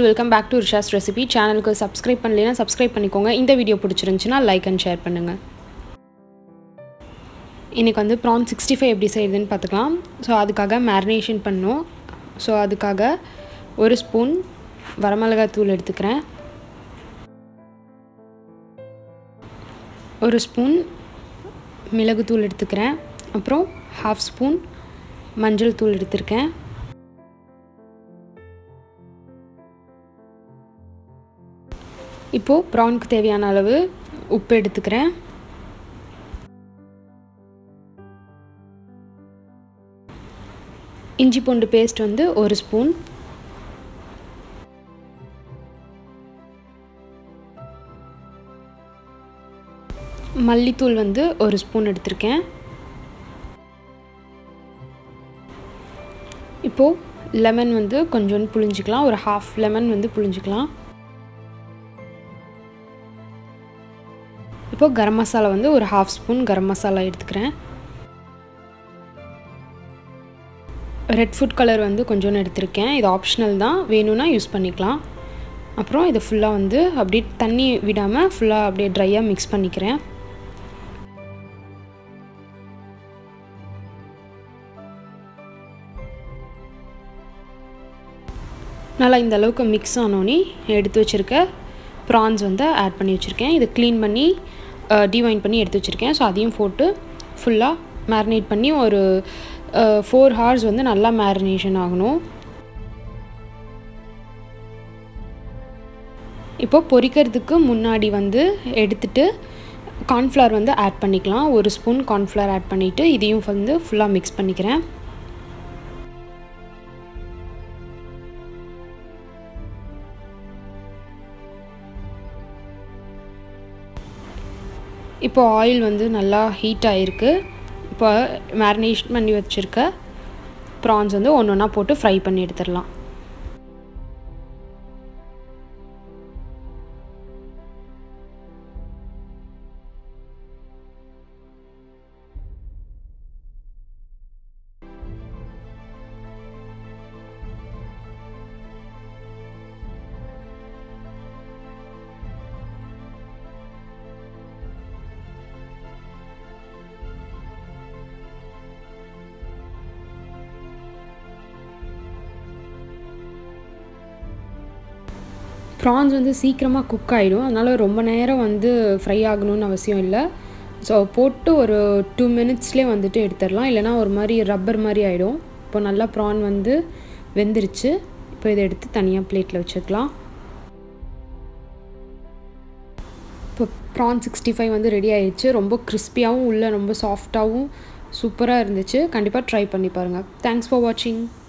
all welcome back to Risha's recipe சேனலுக்கு subscribe பண்ணலைன்னா subscribe பண்ணிக்கோங்க இந்த வீடியோ பிடிச்சிருந்துச்சுன்னா லைக் அண்ட் ஷேர் பண்ணுங்கள் இன்றைக்கி வந்து ப்ரான் சிக்ஸ்டி ஃபைவ் எப்படி செய்யுதுன்னு பார்த்துக்கலாம் ஸோ அதுக்காக மேரினேஷன் பண்ணோம் ஸோ அதுக்காக ஒரு ஸ்பூன் வரமிளகாய் தூள் எடுத்துக்கிறேன் ஒரு ஸ்பூன் மிளகுத்தூள் எடுத்துக்கிறேன் அப்புறம் ஹாஃப் ஸ்பூன் மஞ்சள் தூள் எடுத்திருக்கேன் இப்போது ப்ரானுக்கு தேவையான அளவு உப்பு எடுத்துக்கிறேன் இஞ்சி பூண்டு பேஸ்ட் வந்து ஒரு ஸ்பூன் மல்லித்தூள் வந்து ஒரு ஸ்பூன் எடுத்திருக்கேன் இப்போது லெமன் வந்து கொஞ்சோண்டு புழிஞ்சிக்கலாம் ஒரு ஹாஃப் லெமன் வந்து புழிஞ்சிக்கலாம் இப்போது கரம் மசாலா வந்து ஒரு ஹாஃப் ஸ்பூன் கரம் மசாலா எடுத்துக்கிறேன் ரெட் ஃபுட் கலர் வந்து கொஞ்சோன்னு எடுத்திருக்கேன் இது ஆப்ஷனல் தான் வேணும்னா யூஸ் பண்ணிக்கலாம் அப்புறம் இதை ஃபுல்லாக வந்து அப்படியே தண்ணி விடாமல் ஃபுல்லாக அப்படியே ட்ரையாக மிக்ஸ் பண்ணிக்கிறேன் நல்லா இந்த அளவுக்கு மிக்ஸ் ஆனோன்னே எடுத்து வச்சுருக்க ப்ரான்ஸ் வந்து ஆட் பண்ணி வச்சுருக்கேன் இதை க்ளீன் பண்ணி டிவைன் பண்ணி எடுத்து வச்சுருக்கேன் ஸோ அதையும் போட்டு ஃபுல்லாக மேரினேட் பண்ணி ஒரு ஃபோர் ஹவர்ஸ் வந்து நல்லா மேரினேஷன் ஆகணும் இப்போ பொரிக்கிறதுக்கு முன்னாடி வந்து எடுத்துட்டு கார்ன்ஃப்ளவர் வந்து ஆட் பண்ணிக்கலாம் ஒரு ஸ்பூன் கார்ன்ஃப்ளவர் ஆட் பண்ணிவிட்டு இதையும் வந்து ஃபுல்லாக மிக்ஸ் பண்ணிக்கிறேன் இப்போ ஆயில் வந்து நல்லா ஹீட் ஆகிருக்கு இப்போ மேரினேஷன் பண்ணி வச்சுருக்க ப்ரான்ஸ் வந்து ஒன்று ஒன்றா போட்டு ஃப்ரை பண்ணி எடுத்துடலாம் ப்ரான்ஸ் வந்து சீக்கிரமாக குக் ஆகிடும் அதனால் ரொம்ப நேரம் வந்து ஃப்ரை ஆகணும்னு அவசியம் இல்லை ஸோ போட்டு ஒரு டூ மினிட்ஸ்லேயே வந்துட்டு எடுத்துடலாம் இல்லைனா ஒரு மாதிரி ரப்பர் மாதிரி ஆகிடும் இப்போ நல்லா ப்ரான் வந்து வெந்துருச்சு இப்போ இதை எடுத்து தனியாக பிளேட்டில் வச்சுக்கலாம் இப்போ ப்ரான் சிக்ஸ்டி ஃபைவ் வந்து ரெடி ஆயிடுச்சு ரொம்ப கிறிஸ்பியாகவும் உள்ளே ரொம்ப சாஃப்டாகவும் சூப்பராக இருந்துச்சு கண்டிப்பாக ட்ரை பண்ணி பாருங்கள் தேங்க்ஸ் ஃபார் வாட்சிங்